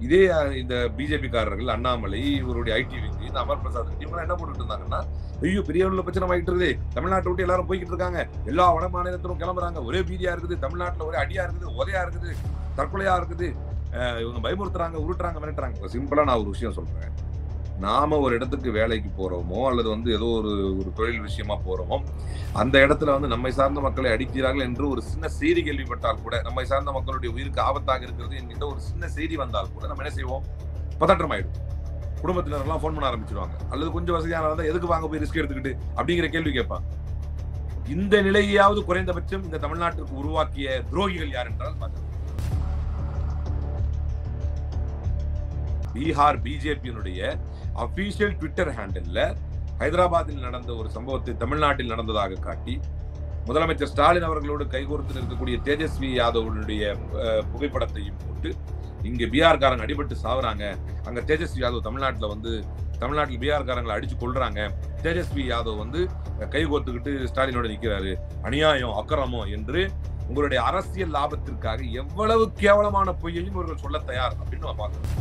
இதே அஹ், இந்த பிஜேபி காரர்கள் அண்ணாமலை இவருடைய ஐடி விங்கு இந்த அமர் பிரசாத் ரெட்டி இவங்க என்ன போட்டுட்டு இருந்தாங்கன்னா ஐயோ பெரிய அளவுல பிரச்சனை ஆகிட்டு இருக்குது தமிழ்நாட்டை விட்டு எல்லாரும் போய்கிட்டு இருக்காங்க எல்லா வட மாநிலத்திலும் கிளம்புறாங்க ஒரே பீதியா இருக்குது தமிழ்நாட்டுல ஒரே அடியா இருக்குது உதையா இருக்குது தற்கொலையா இருக்குது அஹ், இவங்க பயமுறுத்துறாங்க உருட்டுறாங்க மிரட்டுறாங்க சிம்பிளா நான் ஒரு விஷயம் சொல்றேன் நாம ஒரு இடத்துக்கு வேலைக்கு போறோமோ அல்லது வந்து ஏதோ ஒரு ஒரு தொழில் விஷயமா போறோமோ அந்த இடத்துல வந்து நம்மை சார்ந்த மக்களை அடிக்கிறார்கள் என்று ஒரு சின்ன செய்தி கேள்விப்பட்டால் கூட நம்மை சார்ந்த மக்களுடைய உயிருக்கு ஆபத்தாக இருக்கிறது என்கின்ற ஒரு சின்ன செய்தி வந்தால் கூட நம்ம என்ன செய்வோம் பதற்றம் ஆயிடும் குடும்பத்தினர் எல்லாம் ஃபோன் பண்ண ஆரம்பிச்சிருவாங்க அல்லது கொஞ்சம் வசதியான இருந்தா எதுக்கு வாங்க போய் ரிஸ்க் எடுத்துக்கிட்டு அப்படிங்கிற கேள்வி கேட்பாங்க இந்த நிலையாவது குறைந்தபட்சம் இந்த தமிழ்நாட்டிற்கு உருவாக்கிய துரோகிகள் யார் என்றால் பாஜக பீகார் பிஜேபியினுடைய அபிஷியல் ட்விட்டர் ஹேண்டில்ல ஹைதராபாத்தில் நடந்த ஒரு சம்பவத்தை தமிழ்நாட்டில் நடந்ததாக காட்டி முதலமைச்சர் ஸ்டாலின் அவர்களோடு கைகோர்த்து நிற்கக்கூடிய தேஜஸ்வி யாதவனுடைய அஹ், புகைப்படத்தையும் போட்டு இங்க பீகார் காரங்க அடிபட்டு சாவுறாங்க அங்க தேஜஸ்வி யாதவ் தமிழ்நாட்டுல வந்து தமிழ்நாட்டில் பீகார் காரங்களை அடிச்சு கொள்றாங்க தேஜஸ்வி யாதவ் வந்து கை கோர்த்துக்கிட்டு ஸ்டாலினோட நிக்கிறாரு அநியாயம் அக்கிரமம் என்று உங்களுடைய அரசியல் லாபத்திற்காக எவ்வளவு கேவலமான பொய்யையும் இவர்கள் சொல்ல தயார் அப்படின்னு நம்ம பார்க்கணும்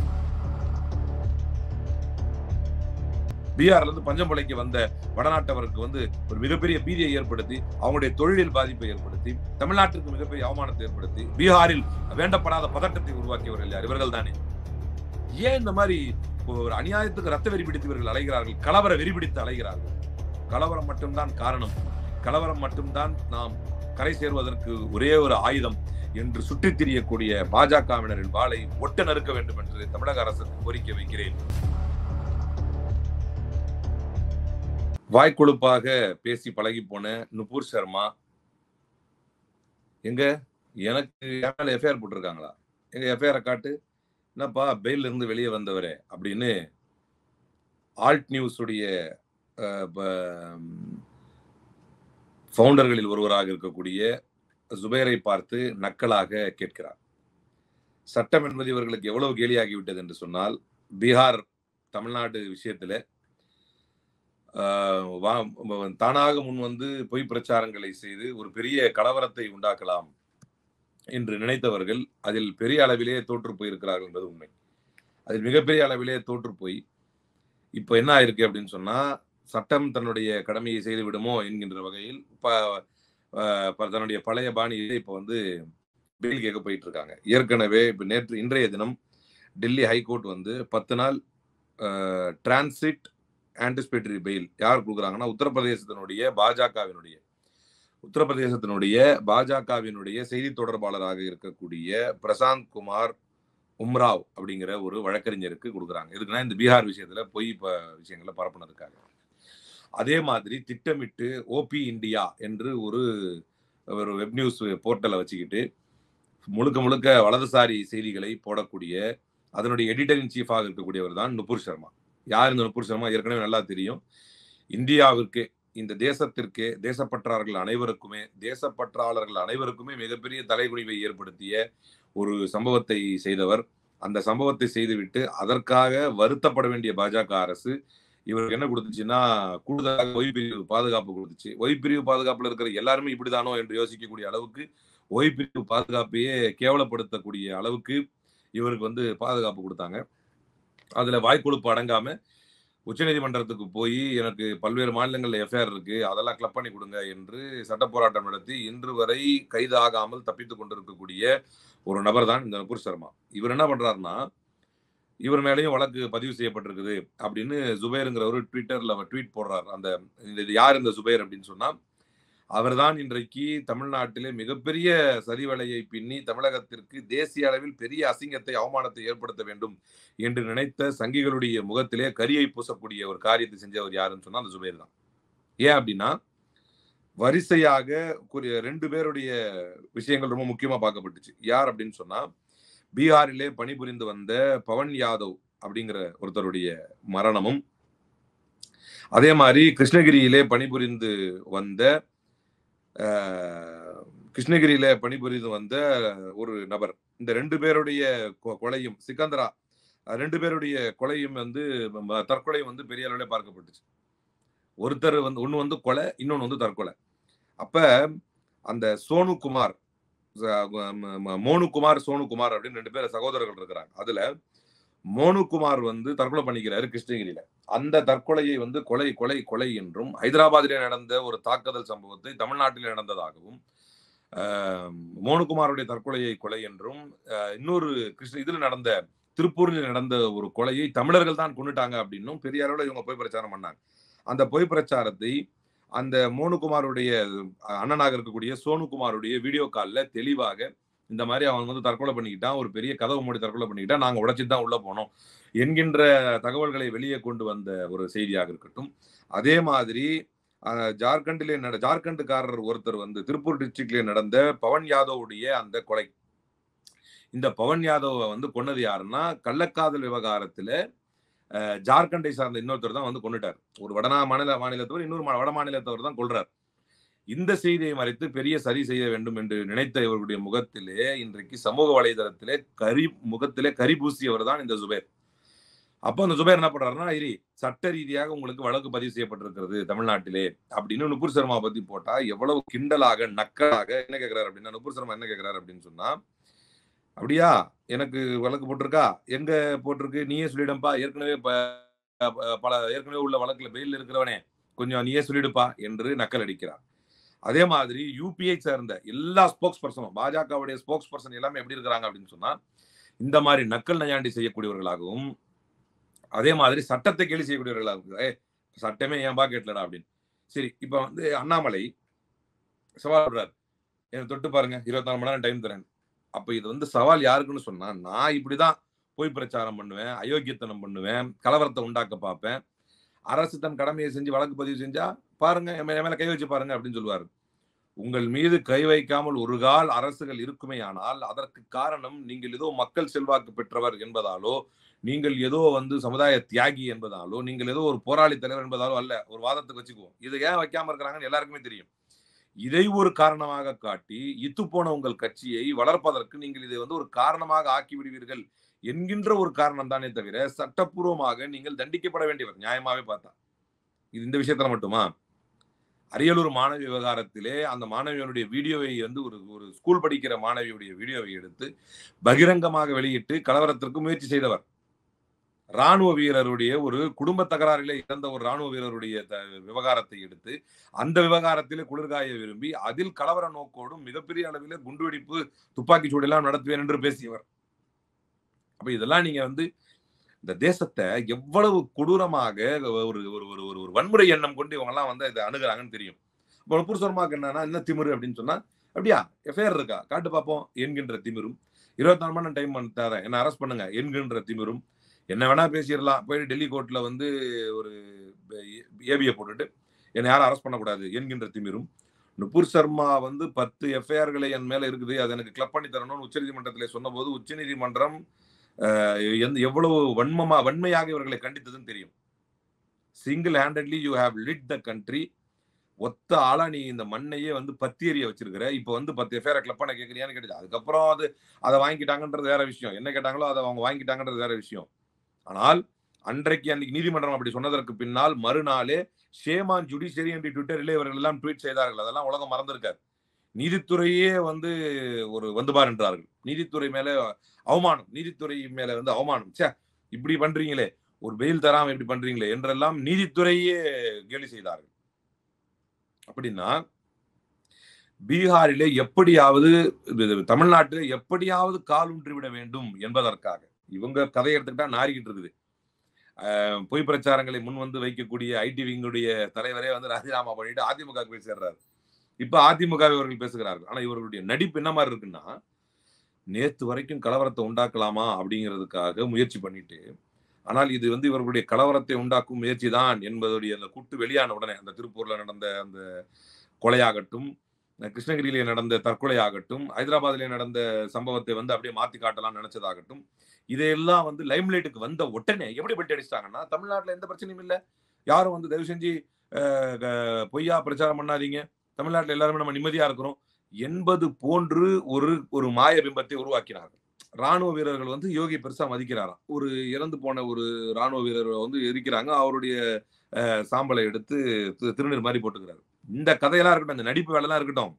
பீகார்ல இருந்து பஞ்சம்பளைக்கு வந்த வடநாட்டவருக்கு வந்து ஒரு மிகப்பெரிய பீதியை ஏற்படுத்தி அவங்களுடைய தொழிலில் பாதிப்பை ஏற்படுத்தி தமிழ்நாட்டிற்கு மிகப்பெரிய அவமானத்தை ஏற்படுத்தி பீகாரில் வேண்டப்படாத பதட்டத்தை உருவாக்கியவர்கள் யார் இவர்கள் தானே ஏன் இந்த மாதிரி ஒரு அநியாயத்துக்கு ரத்த வெறி பிடித்து இவர்கள் அலைகிறார்கள் கலவர வெறி பிடித்து அலைகிறார்கள் கலவரம் மட்டும்தான் காரணம் கலவரம் மட்டும்தான் நாம் கரை சேர்வதற்கு ஒரே ஒரு ஆயுதம் என்று சுற்றித் திரியக்கூடிய பாஜகவினரின் வாளை ஒட்ட நறுக்க வேண்டும் என்று தமிழக அரசுக்கு கோரிக்கை வைக்கிறேன் வாய்க்கொழுப்பாக பேசி பழகி போன நுபுர் சர்மா எங்க எனக்கு என் மேல எஃப்ஐஆர் போட்டிருக்காங்களா எங்க எஃப்ஐஆரை காட்டு என்னப்பா பெயில இருந்து வெளியே வந்தவரே அப்படின்னு ஆல்ட் நியூஸ் உடைய ஃபவுண்டர்களில் ஒருவராக இருக்கக்கூடிய ஜுபேரை பார்த்து நக்கலாக கேட்கிறார் சட்டம் என்பது இவர்களுக்கு எவ்வளவு கேலியாகிவிட்டது என்று சொன்னால் பீகார் தமிழ்நாடு விஷயத்துல ஆஹ் வா- தானாக முன் வந்து பொய் பிரச்சாரங்களை செய்து ஒரு பெரிய கலவரத்தை உண்டாக்கலாம் என்று நினைத்தவர்கள் அதில் பெரிய அளவிலே தோற்று போயிருக்கிறார்கள் என்பது உண்மை அதில் மிகப்பெரிய அளவிலே தோற்று போய் இப்போ என்ன ஆயிருக்கு அப்படின்னு சொன்னா சட்டம் தன்னுடைய கடமையை செய்து விடுமோ என்கின்ற வகையில் ப- ஆஹ் ப- தன்னுடைய பழைய பாணியிலே இப்போ வந்து பெயில் கேட்க போயிட்டு இருக்காங்க ஏற்கனவே இப்போ நேற்று இன்றைய தினம் டெல்லி ஹைகோர்ட் வந்து பத்து நாள் டிரான்சிட் ஆன்டிசிபேட்டரி பெயில் யார் கொடுக்குறாங்கன்னா உத்தரப்பிரதேசத்தினுடைய பாஜகவினுடைய உத்தரப்பிரதேசத்தினுடைய பாஜகவினுடைய செய்தி தொடர்பாளராக இருக்கக்கூடிய பிரசாந்த் குமார் உம்ராவ் அப்படிங்கிற ஒரு வழக்கறிஞருக்கு கொடுக்குறாங்க எதுக்குன்னா இந்த பீகார் விஷயத்துல பொய் ப விஷயங்களை பரப்புனதுக்காக அதே மாதிரி திட்டமிட்டு ஓபி இந்தியா என்று ஒரு ஒரு வெப் நியூஸ் போர்ட்டலை வச்சுக்கிட்டு முழுக்க முழுக்க வலதுசாரி செய்திகளை போடக்கூடிய அதனுடைய எடிட்டர் இன் சீஃபாக இருக்கக்கூடியவர் தான் நுபுர் சர்மா யார் இந்த நுபுர் சர்மா ஏற்கனவே நல்லா தெரியும் இந்தியாவிற்கு இந்த தேசத்திற்கு தேசப்பற்றாளர்கள் அனைவருக்குமே தேசப்பற்றாளர்கள் அனைவருக்குமே மிகப்பெரிய தலைகுனிவை ஏற்படுத்திய ஒரு சம்பவத்தை செய்தவர் அந்த சம்பவத்தை செய்துவிட்டு அதற்காக வருத்தப்பட வேண்டிய பாஜக அரசு இவருக்கு என்ன கொடுத்துச்சுன்னா கூடுதலாக ஒய்பிரிவு பாதுகாப்பு கொடுத்துச்சு ஒய்பிரிவு பாதுகாப்புல இருக்கிற எல்லாருமே இப்படிதானோ என்று யோசிக்கக்கூடிய அளவுக்கு ஒய்பிரிவு பாதுகாப்பையே கேவலப்படுத்தக்கூடிய அளவுக்கு இவருக்கு வந்து பாதுகாப்பு கொடுத்தாங்க அதுல வாய்க்கொழுப்பு அடங்காம உச்சநீதிமன்றத்துக்கு போய் எனக்கு பல்வேறு மாநிலங்கள்ல எஃப்ஐஆர் இருக்கு அதெல்லாம் கிளப் பண்ணி கொடுங்க என்று சட்ட போராட்டம் நடத்தி இன்று வரை கைது ஆகாமல் தப்பித்துக் கொண்டிருக்கக்கூடிய ஒரு நபர் தான் இந்த நபுர் சர்மா இவர் என்ன பண்றாருன்னா இவர் மேலேயும் வழக்கு பதிவு செய்யப்பட்டிருக்குது அப்படின்னு ஜுபேருங்கிற ஒரு ட்விட்டர்ல அவர் ட்வீட் போடுறார் அந்த இந்த இது யார் இந்த ஜுபேர் அப்படின்னு சொன்னா அவர்தான் இன்றைக்கு தமிழ்நாட்டிலே மிகப்பெரிய சரிவலையை பின்னி தமிழகத்திற்கு தேசிய அளவில் பெரிய அசிங்கத்தை அவமானத்தை ஏற்படுத்த வேண்டும் என்று நினைத்த சங்கிகளுடைய முகத்திலே கரியை பூசக்கூடிய ஒரு காரியத்தை செஞ்சவர் யாருன்னு சொன்னா அந்த ஜுபேர் தான் ஏன் அப்படின்னா வரிசையாக குறி- ரெண்டு பேருடைய விஷயங்கள் ரொம்ப முக்கியமா பார்க்கப்பட்டுச்சு யார் அப்படின்னு சொன்னா பீகாரிலே பணிபுரிந்து வந்த பவன் யாதவ் அப்படிங்கிற ஒருத்தருடைய மரணமும் அதே மாதிரி கிருஷ்ணகிரியிலே பணிபுரிந்து வந்த அஹ், கிருஷ்ணகிரியில பணிபுரிந்து வந்த ஒரு நபர் இந்த ரெண்டு பேருடைய கொ- கொலையும் சிக்கந்தரா அஹ், ரெண்டு பேருடைய கொலையும் வந்து ம- தற்கொலை வந்து பெரிய அளவில் பார்க்கப்பட்டுச்சு ஒருத்தர் வந்து ஒன்னு வந்து கொலை இன்னொன்னு வந்து தற்கொலை அப்ப அந்த சோனு குமார் ச- ம- ம- மோனு குமார் சோனு குமார் அப்படின்னு ரெண்டு பேர் சகோதரர்கள் இருக்கிறாங்க அதுல மோனுகுமார் வந்து தற்கொலை பண்ணிக்கிறாரு கிருஷ்ணகிரியில அந்த தற்கொலையை வந்து கொலை கொலை கொலை என்றும் ஹைதராபாத்திலே நடந்த ஒரு தாக்குதல் சம்பவத்தை தமிழ்நாட்டில் நடந்ததாகவும் ஆஹ், மோனுகுமாருடைய தற்கொலையை கொலை என்றும் ஆஹ், இன்னொரு கிருஷ்ண இதுல நடந்த திருப்பூரில் நடந்த ஒரு கொலையை தமிழர்கள் தான் கொண்டுட்டாங்க அப்படின்னும் பெரிய அளவில் இவங்க பொய் பிரச்சாரம் பண்ணாங்க அந்த பொய் பிரச்சாரத்தை அந்த மோனுகுமாருடைய அண்ணனாக இருக்கக்கூடிய சோனுகுமாருடைய வீடியோ காலில் தெளிவாக இந்த மாதிரி அவன் வந்து தற்கொலை பண்ணிக்கிட்டான் ஒரு பெரிய கதவு மூடி தற்கொலை பண்ணிக்கிட்டான் நாங்கள் உடைச்சிட்டு தான் உள்ள போனோம் என்கின்ற தகவல்களை வெளியே கொண்டு வந்த ஒரு செய்தியாக இருக்கட்டும் அதே மாதிரி அஹ், ஜார்க்கண்டிலே நட ஜார்க்கண்டுக்காரர் ஒருத்தர் வந்து திருப்பூர் டிஸ்ட்ரிக்ட்ல நடந்த பவன் யாதவுடைய அந்த கொலை இந்த பவன் யாதவை வந்து கொன்னது யாருன்னா கள்ளக்காதல் விவகாரத்துல அஹ், ஜார்க்கண்டை சார்ந்த இன்னொருத்தர் தான் வந்து கொண்டுட்டார் ஒரு வடநா மாநில மாநிலத்தவர் இன்னொரு மா- வட மாநிலத்தவர் தான் கொள்றார் இந்த செய்தியை மறைத்து பெரிய சரி செய்ய வேண்டும் என்று நினைத்த இவருடைய முகத்திலே இன்றைக்கு சமூக வலைதளத்திலே கரி முகத்திலே கரி பூசியவர் தான் இந்த ஜுபேர் அப்போ அந்த ஜுபேர் என்ன பண்றாருன்னா இரி சட்ட ரீதியாக உங்களுக்கு வழக்கு பதிவு செய்யப்பட்டிருக்கிறது தமிழ்நாட்டிலே அப்படின்னு நுபுர் சர்மா பத்தி போட்டா எவ்வளவு கிண்டலாக நக்கலாக என்ன கேட்கிறாரு அப்படின்னா நுபுர் சர்மா என்ன கேட்கிறாரு அப்படின்னு சொன்னா அப்படியா எனக்கு வழக்கு போட்டிருக்கா எங்க போட்டிருக்கு நீயே சொல்லிடப்பா ஏற்கனவே ப- ப- பல ஏற்கனவே உள்ள வழக்குல பெயில் இருக்கிறவனே கொஞ்சம் நீயே சொல்லிடுப்பா என்று நக்கல் அடிக்கிறார் அதே மாதிரி யூபிஐ சேர்ந்த எல்லா ஸ்போக்ஸ் பர்சனும் பாஜகவுடைய ஸ்போக்ஸ் பர்சன் எல்லாமே எப்படி இருக்கிறாங்க அப்படின்னு சொன்னா இந்த மாதிரி நக்கல் நையாண்டி செய்யக்கூடியவர்களாகவும் அதே மாதிரி சட்டத்தை கேலி செய்யக்கூடியவர்களாகவும் ஏ சட்டமே ஏன்பா கேட்டலடா அப்படின்னு சரி இப்ப வந்து அண்ணாமலை சவால் விடுறாரு என்னை தொட்டு பாருங்க இருபத்தி நாலு மணி நேரம் டைம் தரேன் அப்ப இது வந்து சவால் யாருக்குன்னு சொன்னா நான் இப்படிதான் போய் பிரச்சாரம் பண்ணுவேன் அயோக்கியத்தனம் பண்ணுவேன் கலவரத்தை உண்டாக்க பார்ப்பேன் அரசு தன் கடமையை செஞ்சு வழக்கு பதிவு செஞ்சா பாருங்க என் மேல என் மேல கை வச்சு பாருங்க அப்படின்னு சொல்லுவாரு உங்கள் மீது கை வைக்காமல் ஒரு கால் அரசுகள் இருக்குமே ஆனால் அதற்கு காரணம் நீங்கள் ஏதோ மக்கள் செல்வாக்கு பெற்றவர் என்பதாலோ நீங்கள் ஏதோ வந்து சமுதாய தியாகி என்பதாலோ நீங்கள் ஏதோ ஒரு போராளி தலைவர் என்பதாலோ அல்ல ஒரு வாதத்துக்கு வச்சுக்குவோம் இதை ஏன் வைக்காம இருக்கிறாங்கன்னு எல்லாருக்குமே தெரியும் இதை ஒரு காரணமாக காட்டி இத்து போன உங்கள் கட்சியை வளர்ப்பதற்கு நீங்கள் இதை வந்து ஒரு காரணமாக ஆக்கி விடுவீர்கள் என்கின்ற ஒரு காரணம் தானே தவிர சட்டப்பூர்வமாக நீங்கள் தண்டிக்கப்பட வேண்டியவர் நியாயமாவே பார்த்தா இது இந்த விஷயத்துல மட்டுமா அரியலூர் மாணவி விவகாரத்திலே அந்த மாணவியனுடைய வீடியோவை வந்து ஒரு ஒரு ஸ்கூல் படிக்கிற மாணவியுடைய வீடியோவை எடுத்து பகிரங்கமாக வெளியிட்டு கலவரத்திற்கு முயற்சி செய்தவர் ராணுவ வீரருடைய ஒரு குடும்ப தகராறிலே இறந்த ஒரு ராணுவ வீரருடைய த- விவகாரத்தை எடுத்து அந்த விவகாரத்திலே குளிர்காய விரும்பி அதில் கலவர நோக்கோடும் மிகப்பெரிய அளவிலே குண்டுவெடிப்பு துப்பாக்கி சூடெல்லாம் நடத்துவேன் என்று பேசியவர் அப்ப இதெல்லாம் நீங்க வந்து இந்த தேசத்தை எவ்வளவு கொடூரமாக ஒரு ஒரு ஒரு ஒரு ஒரு வன்முறை எண்ணம் கொண்டு இவங்க எல்லாம் வந்து இதை அணுகுறாங்கன்னு தெரியும் இப்போ நுப்பூர் சர்மாக்கு என்னன்னா என்ன திமிரு அப்படின்னு சொன்னா அப்படியா எஃப்ஐஆர் இருக்கா காட்டு பார்ப்போம் என்கின்ற திமிரும் இருபத்தி நாலு மணி நேரம் டைம் தரேன் என்ன அரெஸ்ட் பண்ணுங்க என்கின்ற திமிரும் என்ன வேணா பேசிடலாம் போயிட்டு டெல்லி கோர்ட்ல வந்து ஒரு ஏபியை போட்டுட்டு என்னை யாரும் அரெஸ்ட் பண்ணக்கூடாது என்கின்ற திமிரும் நுபுர் சர்மா வந்து பத்து எஃப்ஐஆர்களை என் மேல இருக்குது அதை எனக்கு கிளப் பண்ணி தரணும்னு உச்சநீதிமன்றத்திலே சொன்னபோது உச்சநீதிமன்றம் அஹ், எந்த எவ்வளவு வன்மமா வன்மையாக இவர்களை கண்டித்ததுன்னு தெரியும் single handedly you have lit the country ஒத்த ஆளா நீ இந்த மண்ணையே வந்து பத்தி எறிய வச்சிருக்கிற இப்போ வந்து பத்து எஃப்ஐஆர் கிளப் பண்ண கேட்கறியான்னு கேட்டுச்சு அதுக்கப்புறம் அது அதை வாங்கிட்டாங்கன்றது வேற விஷயம் என்ன கேட்டாங்களோ அதை அவங்க வாங்கிட்டாங்கன்றது வேற விஷயம் ஆனால் அன்றைக்கு அன்னைக்கு நீதிமன்றம் அப்படி சொன்னதற்கு பின்னால் மறுநாளே ஷேமான் ஜுடிஷியரி என்று ட்விட்டரிலே இவர்கள் எல்லாம் ட்வீட் செய்தார்கள் அதெல்லாம் உலகம் மறந்திருக்காரு நீதித்துறையே வந்து ஒரு வந்துபார் என்றார்கள் நீதித்துறை மேல அவமானம் நீதித்துறை மேல வந்து அவமானம் ச்சே இப்படி பண்றீங்களே ஒரு பெயில் தராம இப்படி பண்றீங்களே என்றெல்லாம் நீதித்துறையே கேலி செய்தார்கள் அப்படின்னா பீகாரிலே எப்படியாவது இது தமிழ்நாட்டிலே எப்படியாவது கால் ஊன்றி விட வேண்டும் என்பதற்காக இவங்க கதையை எடுத்துக்கிட்டா நாரிக்கிட்டு இருக்குது அஹ் பொய் பிரச்சாரங்களை முன் வந்து வைக்கக்கூடிய ஐடி விங்குடைய தலைவரே வந்து ராஜினாமா பண்ணிட்டு அதிமுக போய் சேர்றாரு இப்ப அதிமுக இவர்கள் பேசுகிறார்கள் ஆனா இவர்களுடைய நடிப்பு என்ன மாதிரி இருக்குன்னா நேத்து வரைக்கும் கலவரத்தை உண்டாக்கலாமா அப்படிங்கிறதுக்காக முயற்சி பண்ணிட்டு ஆனால் இது வந்து இவர்களுடைய கலவரத்தை உண்டாக்கும் முயற்சி தான் என்பதுடைய அந்த குட்டு வெளியான உடனே அந்த திருப்பூர்ல நடந்த அந்த கொலையாகட்டும் கிருஷ்ணகிரியிலே நடந்த தற்கொலையாகட்டும் ஹைதராபாத்திலே நடந்த சம்பவத்தை வந்து அப்படியே மாத்தி காட்டலாம் நினைச்சதாகட்டும் இதையெல்லாம் வந்து லைம்லைட்டுக்கு வந்த உடனே எப்படி பட்டி அடிச்சிட்டாங்கன்னா தமிழ்நாட்டுல எந்த பிரச்சனையும் இல்லை யாரும் வந்து தயவு செஞ்சு அஹ், க- பொய்யா பிரச்சாரம் பண்ணாதீங்க தமிழ்நாட்டுல எல்லாருமே நம்ம நிம்மதியா இருக்கிறோம் என்பது போன்று ஒரு ஒரு மாய பிம்பத்தை உருவாக்கினார்கள் ராணுவ வீரர்கள் வந்து யோகி பெருசா மதிக்கிறாராம் ஒரு இறந்து போன ஒரு ராணுவ வீரர் வந்து எரிக்கிறாங்க அவருடைய அஹ், சாம்பலை எடுத்து தி- திருநீர் மாதிரி போட்டுக்கிறாரு இந்த கதையெல்லாம் இருக்கட்டும் இந்த நடிப்பு வேலைலாம் இருக்கட்டும்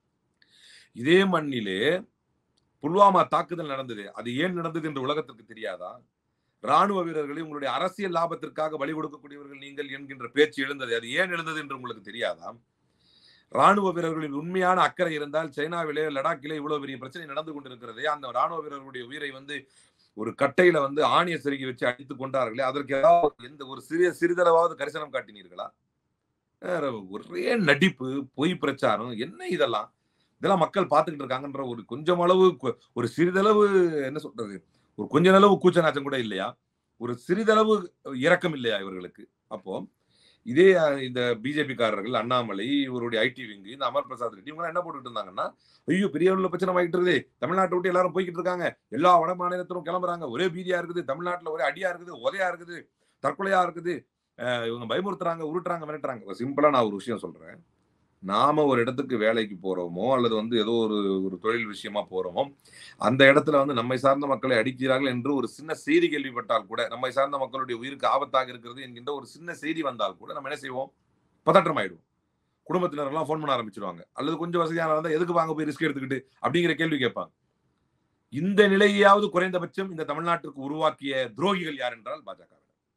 இதே மண்ணிலே புல்வாமா தாக்குதல் நடந்தது அது ஏன் நடந்தது என்று உலகத்திற்கு தெரியாதா ராணுவ வீரர்களை உங்களுடைய அரசியல் லாபத்திற்காக பலி கொடுக்கக்கூடியவர்கள் நீங்கள் என்கின்ற பேச்சு எழுந்தது அது ஏன் எழுந்தது என்று உங்களுக்கு தெரியாதாம் ராணுவ வீரர்களின் உண்மையான அக்கறை இருந்தால் சைனாவிலே லடாக்கிலே இவ்வளவு பெரிய பிரச்சனை நடந்து கொண்டிருக்கிறதே அந்த ராணுவ வீரர்களுடைய உயிரை வந்து ஒரு கட்டையில வந்து ஆணிய செருகி வச்சு அடித்துக் கொண்டார்களே அதற்கு ஏதாவது எந்த ஒரு சிறிய சிறிதளவாவது கரிசனம் காட்டினீர்களா வேற ஒரே நடிப்பு பொய் பிரச்சாரம் என்ன இதெல்லாம் இதெல்லாம் மக்கள் பார்த்துக்கிட்டு இருக்காங்கன்ற ஒரு கொஞ்சம் அளவு கு- ஒரு சிறிதளவு என்ன சொல்றது ஒரு கொஞ்ச அளவு கூச்ச நாச்சம் கூட இல்லையா ஒரு சிறிதளவு இரக்கம் இல்லையா இவர்களுக்கு அப்போ இதே அஹ், இந்த பிஜேபி காரர்கள் அண்ணாமலை இவருடைய ஐடி விங்கு இந்த அமர் பிரசாத் ரெட்டி இவங்க என்ன போட்டுட்டு இருந்தாங்கன்னா ஐயோ பெரிய அளவுல பிரச்சனை ஆகிட்டு இருக்குது தமிழ்நாட்டை விட்டு எல்லாரும் போய்கிட்டு இருக்காங்க எல்லா வட மாநிலத்திலும் கிளம்புறாங்க ஒரே பீதியா இருக்குது தமிழ்நாட்டுல ஒரே அடியா இருக்குது உதையா இருக்குது தற்கொலையா இருக்குது அஹ், இவங்க பயமுறுத்துறாங்க உருட்டுறாங்க மிரட்டுறாங்க சிம்பிளா நான் ஒரு விஷயம் சொல்றேன் நாம ஒரு இடத்துக்கு வேலைக்கு போறோமோ அல்லது வந்து ஏதோ ஒரு ஒரு தொழில் விஷயமா போறோமோ அந்த இடத்துல வந்து நம்மை சார்ந்த மக்களை அடிக்கிறார்கள் என்று ஒரு சின்ன செய்தி கேள்விப்பட்டால் கூட நம்மை சார்ந்த மக்களுடைய உயிருக்கு ஆபத்தாக இருக்கிறது என்கின்ற ஒரு சின்ன செய்தி வந்தால் கூட நம்ம என்ன செய்வோம் பதற்றம் ஆயிடுவோம் குடும்பத்தினர் எல்லாம் ஃபோன் பண்ண ஆரம்பிச்சிருவாங்க அல்லது கொஞ்சம் வசதியான இருந்தா எதுக்கு வாங்க போய் ரிஸ்க் எடுத்துக்கிட்டு அப்படிங்கிற கேள்வி கேட்பாங்க இந்த நிலையாவது குறைந்தபட்சம் இந்த தமிழ்நாட்டிற்கு உருவாக்கிய துரோகிகள் யார் என்றால் பாஜக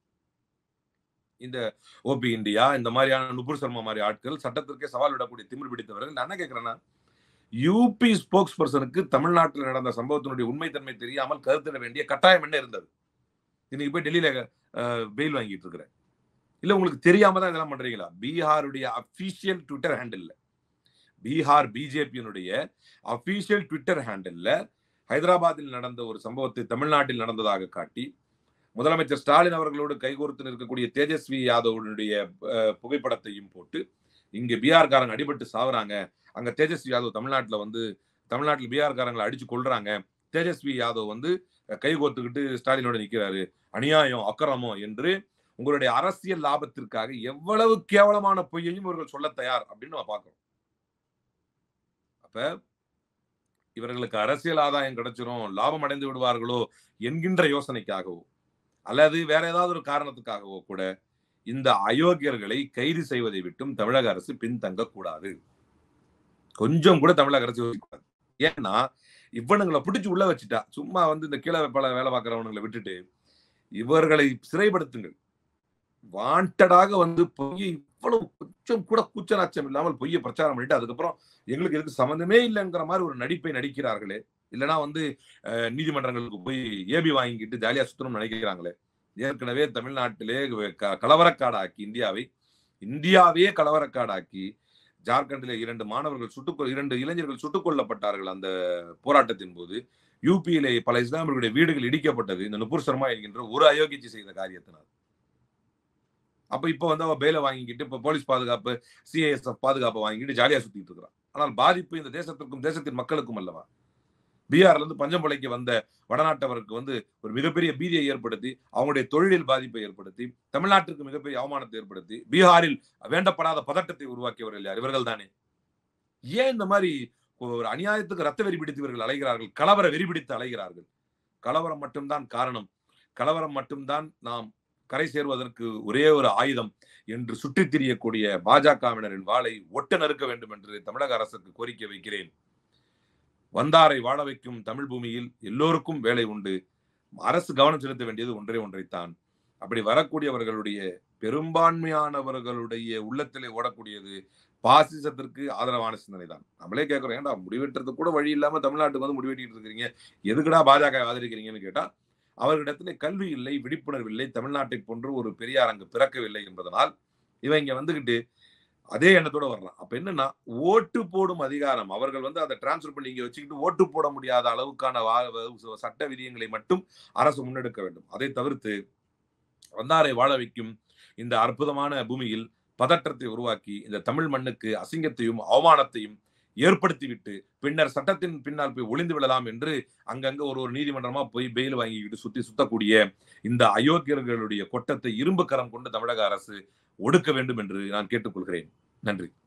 இந்த ஓபி இந்தியா இந்த மாதிரியான நுபுர் சர்மா மாதிரி ஆட்கள் சட்டத்திற்கே சவால் விடக்கூடிய திமிர் பிடித்தவர்கள் நான் என்ன கேட்கிறேன்னா யூபி ஸ்போக்ஸ் பர்சனுக்கு தமிழ்நாட்டில் நடந்த சம்பவத்தினுடைய உண்மைத்தன்மை தெரியாமல் கருத்திட வேண்டிய கட்டாயம் என்ன இருந்தது இன்னைக்கு போய் டெல்லியில பெயில் வாங்கிட்டு இருக்கிறேன் இல்ல உங்களுக்கு தெரியாம தான் இதெல்லாம் பண்றீங்களா பீகாருடைய அபிஷியல் ட்விட்டர் ஹேண்டில் பீகார் பிஜேபியினுடைய அபிஷியல் ட்விட்டர் ஹேண்டில் ஹைதராபாத்தில் நடந்த ஒரு சம்பவத்தை தமிழ்நாட்டில் நடந்ததாக காட்டி முதலமைச்சர் ஸ்டாலின் அவர்களோடு கைகோர்த்து நிற்கக்கூடிய தேஜஸ்வி யாதவனுடைய அஹ், புகைப்படத்தையும் போட்டு இங்க பீகார்காரங்க அடிபட்டு சாவுறாங்க அங்க தேஜஸ்வி யாதவ் தமிழ்நாட்டுல வந்து தமிழ்நாட்டில் பீகார்காரங்களை அடிச்சு கொள்றாங்க தேஜஸ்வி யாதவ் வந்து அஹ், கைகோர்த்துக்கிட்டு ஸ்டாலினோட நிக்கிறாரு அநியாயம் அக்கிரமம் என்று உங்களுடைய அரசியல் லாபத்திற்காக எவ்வளவு கேவலமான பொய்யையும் இவர்கள் சொல்ல தயார் அப்படின்னு நம்ம பார்க்கிறோம் அப்ப இவர்களுக்கு அரசியல் ஆதாயம் கிடைச்சிரும் லாபம் அடைந்து விடுவார்களோ என்கின்ற யோசனைக்காகவோ அல்லது வேற ஏதாவது ஒரு காரணத்துக்காகவோ கூட இந்த அயோக்கியர்களை கைது செய்வதை விட்டும் தமிழக அரசு பின்தங்க கூடாது கொஞ்சம் கூட தமிழக அரசு யோசிக்கக்கூடாது ஏன்னா இவனுங்களை பிடிச்சு உள்ள வச்சுட்டா சும்மா வந்து இந்த கீழே பல வேலை பார்க்கறவனுங்களை விட்டுட்டு இவர்களை சிறைப்படுத்துங்கள் வாண்டடாக வந்து பொய்யை இவ்வளவு கொஞ்சம் கூட கூச்சநாச்சம் இல்லாமல் பொய்யை பிரச்சாரம் பண்ணிட்டு அதுக்கப்புறம் எங்களுக்கு இதுக்கு சம்மந்தமே இல்லைங்கிற மாதிரி ஒரு நடிப்பை நடிக்கிறார்களே இல்லைன்னா வந்து அஹ், நீதிமன்றங்களுக்கு போய் ஏபி வாங்கிக்கிட்டு ஜாலியா சுத்தணும்னு நினைக்கிறாங்களே ஏற்கனவே தமிழ்நாட்டிலே க- கலவரக்காடாக்கி இந்தியாவை இந்தியாவையே கலவரக்காடாக்கி ஜார்க்கண்டிலே இரண்டு மாணவர்கள் சுட்டுக்கொ இரண்டு இளைஞர்கள் சுட்டுக் கொல்லப்பட்டார்கள் அந்த போராட்டத்தின் போது யூபியிலே பல இஸ்லாமியர்களுடைய வீடுகள் இடிக்கப்பட்டது இந்த நுபுர் சர்மா என்கின்ற ஒரு அயோக்கியச்சி செய்த காரியத்தினால் அப்ப இப்ப வந்து அவ பேல வாங்கிக்கிட்டு இப்ப போலீஸ் பாதுகாப்பு சிஐஎஸ்எஃப் பாதுகாப்பை வாங்கிட்டு ஜாலியா சுத்திட்டு இருக்கிறான் ஆனால் பாதிப்பு இந்த தேசத்திற்கும் தேசத்தின் மக்களுக்கும் அல்லவா பீகார்ல இருந்து பஞ்சம்பளைக்கு வந்த வடநாட்டவருக்கு வந்து ஒரு மிகப்பெரிய பீதியை ஏற்படுத்தி அவங்களுடைய தொழிலில் பாதிப்பை ஏற்படுத்தி தமிழ்நாட்டிற்கு மிகப்பெரிய அவமானத்தை ஏற்படுத்தி பீகாரில் வேண்டப்படாத பதட்டத்தை உருவாக்கியவர்கள் யார் இவர்கள் தானே ஏன் இந்த மாதிரி ஒரு அநியாயத்துக்கு ரத்த வெறி பிடித்து இவர்கள் அலைகிறார்கள் கலவர வெறி பிடித்து அலைகிறார்கள் கலவரம் மட்டும்தான் காரணம் கலவரம் மட்டும்தான் நாம் கரை சேர்வதற்கு ஒரே ஒரு ஆயுதம் என்று சுற்றித் திரியக்கூடிய பாஜகவினரின் வாளை ஒட்ட நறுக்க வேண்டும் என்று தமிழக அரசுக்கு கோரிக்கை வைக்கிறேன் வந்தாரை வாழ வைக்கும் தமிழ் பூமியில் எல்லோருக்கும் வேலை உண்டு அரசு கவனம் செலுத்த வேண்டியது ஒன்றே ஒன்றைத்தான் அப்படி வரக்கூடியவர்களுடைய பெரும்பான்மையானவர்களுடைய உள்ளத்திலே ஓடக்கூடியது பாசிசத்திற்கு ஆதரவான சிந்தனை தான் நம்மளே கேட்கிறோம் ஏன்டா முடிவெட்டுறதுக்கு கூட வழி இல்லாம தமிழ்நாட்டுக்கு வந்து முடிவெட்டிட்டு இருக்கிறீங்க எதுக்குடா பாஜக ஆதரிக்கிறீங்கன்னு கேட்டா அவர்களிடத்திலே கல்வி இல்லை விழிப்புணர்வு இல்லை தமிழ்நாட்டை போன்று ஒரு பெரியார் அங்கு பிறக்கவில்லை என்பதனால் இவங்க வந்துகிட்டு அதே எண்ணத்தோட வரலாம் அப்ப என்னன்னா ஓட்டு போடும் அதிகாரம் அவர்கள் வந்து அதை டிரான்ஸ்ஃபர் பண்ணி இங்க வச்சுக்கிட்டு ஓட்டு போட முடியாத அளவுக்கான வா- சட்ட விதியங்களை மட்டும் அரசு முன்னெடுக்க வேண்டும் அதை தவிர்த்து வந்தாரை வாழ வைக்கும் இந்த அற்புதமான பூமியில் பதற்றத்தை உருவாக்கி இந்த தமிழ் மண்ணுக்கு அசிங்கத்தையும் அவமானத்தையும் ஏற்படுத்திவிட்டு பின்னர் சட்டத்தின் பின்னால் போய் ஒளிந்து விடலாம் என்று அங்கங்க ஒரு ஒரு நீதிமன்றமா போய் பெயில் வாங்கிக்கிட்டு சுத்தி சுத்தக்கூடிய இந்த அயோக்கியர்களுடைய கொட்டத்தை இரும்பு கரம் கொண்டு தமிழக அரசு ஒடுக்க வேண்டும் என்று நான் கேட்டுக்கொள்கிறேன் நன்றி